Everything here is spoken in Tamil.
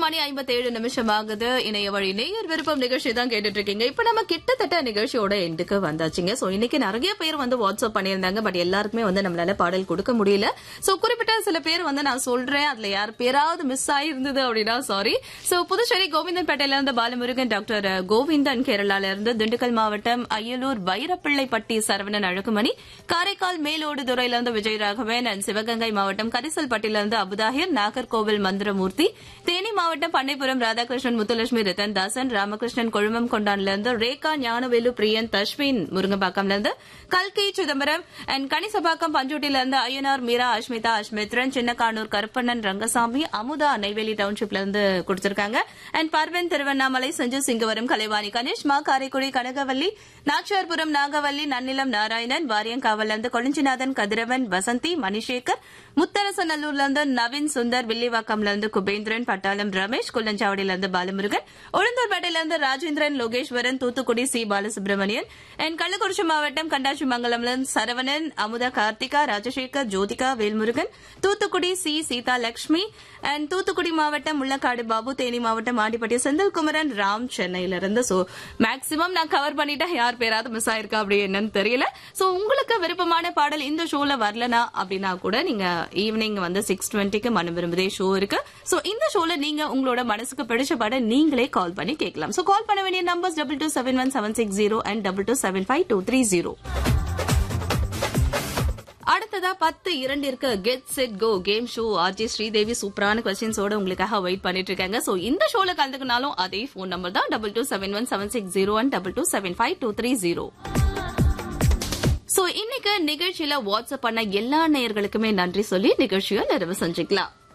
மணி ஐம்பத்தேழு நிமிஷம் ஆகுது இணைய வழி நேயர் விருப்பம் நிகழ்ச்சி தான் கேட்டுட்டு இருக்கீங்க இப்ப நம்ம கிட்டத்தட்ட நிகழ்ச்சியோட எண்டுக்கு வந்தாச்சுங்க சோ இன்னைக்கு நிறைய பேர் வந்து வாட்ஸ்அப் பண்ணியிருந்தாங்க பட் எல்லாருக்குமே வந்து நம்மளால பாடல் கொடுக்க முடியல சோ குறிப்பிட்ட சில பேர் வந்து நான் சொல்றேன் அதுல யார் பேராவது மிஸ் ஆயிருந்தது அப்படின்னா சாரி சோ புதுச்சேரி கோவிந்தன்பேட்டையில இருந்து பாலமுருகன் டாக்டர் கோவிந்தன் கேரளால இருந்து திண்டுக்கல் மாவட்டம் அய்யலூர் வைரப்பிள்ளைப்பட்டி சரவணன் அழகுமணி காரைக்கால் மேலோடு துறையில இருந்து விஜயராகவன் and சிவகங்கை மாவட்டம் கரிசல்பட்டில இருந்து அபுதாஹிர் நாகர்கோவில் மந்திரமூர்த்தி தேனி மாவட்டம் பண்ணைப்புறம் ராதாகிருஷ்ணன் முத்துலட்சுமி ரத்தன் தாசன் ராமகிருஷ்ணன் கொழுமம் கொண்டான்ல இருந்து ரேகா ஞானவேலு பிரியன் தஷ்வின் முருங்கம்பாக்கம்ல இருந்து கல்கி சிதம்பரம் அண்ட் கணிசபாக்கம் பஞ்சோட்டில இருந்து ஐயனார் மீரா அஷ்மிதா அஷ்மித்ரன் சின்னக்கானூர் கருப்பண்ணன் ரங்கசாமி அமுதா நெய்வேலி டவுன்ஷிப்ல இருந்து கொடுத்திருக்காங்க அண்ட் பர்வன் திருவண்ணாமலை செஞ்சு சிங்கவரம் கலைவாணி கணேஷ் மா காரைக்குடி கனகவல்லி நாச்சியார்புரம் நாகவல்லி நன்னிலம் நாராயணன் வாரியங்காவல்ல இருந்து கொளிஞ்சிநாதன் கதிரவன் வசந்தி மணிசேகர் முத்தரசநல்லூர்ல இருந்து நவீன் சுந்தர் வில்லிவாக்கம்ல இருந்து குபேந்திரன் பட்டாளம் ரமேஷ் குள்ளஞ்சாவடியில இருந்து பாலமுருகன் உளுந்தூர்பேட்டையில இருந்து ராஜேந்திரன் லோகேஸ்வரன் தூத்துக்குடி சி பாலசுப்ரமணியன் அண்ட் கள்ளக்குறிச்சி மாவட்டம் கண்டாச்சி மங்கலம்ல இருந்து சரவணன் அமுதா கார்த்திகா ராஜசேகர் ஜோதிகா வேல்முருகன் தூத்துக்குடி சி சீதா லட்சுமி அண்ட் தூத்துக்குடி மாவட்டம் முள்ளக்காடு பாபு தேனி மாவட்டம் ஆண்டிப்பட்டி செந்தில்குமரன் ராம் சென்னையில இருந்து சோ மேக்சிமம் நான் கவர் பண்ணிட்டேன் யார் பேராவது மிஸ் ஆயிருக்கா அப்படி என்னன்னு தெரியல சோ உங்களுக்கு விருப்பமான பாடல் இந்த ஷோல வரலனா அப்படின்னா கூட நீங்க ஈவினிங் வந்து சிக்ஸ் டுவெண்ட்டிக்கு மனம் விரும்புதே ஷோ இருக்கு சோ இந்த ஷோல நீங்க உங்களோட மனசுக்கு பிடிச்ச பாடம் நீங்களே கால் பண்ணி கேட்கலாம் சோ கால் பண்ண வேண்டிய numbers double two seven one seven six zero and double two seven five two three zero அடுத்ததா பத்து இரண்டிற்கு get set go game show RG Sridevi சூப்பரான கொஸ்டின்ஸோட உங்களுக்காக வெயிட் பண்ணிட்டு இருக்காங்க சோ இந்த ஷோல கலந்துக்கினாலும் அதே போன் நம்பர் தான் double two seven one seven six zero one double two seven five two three zero so இன்னைக்கு நிகழ்ச்சியில வாட்ஸ்அப் பண்ண எல்லா நேயர்களுக்குமே நன்றி சொல்லி நிகழ்ச்சியை நிறைவு செஞ்சுக்கலாம்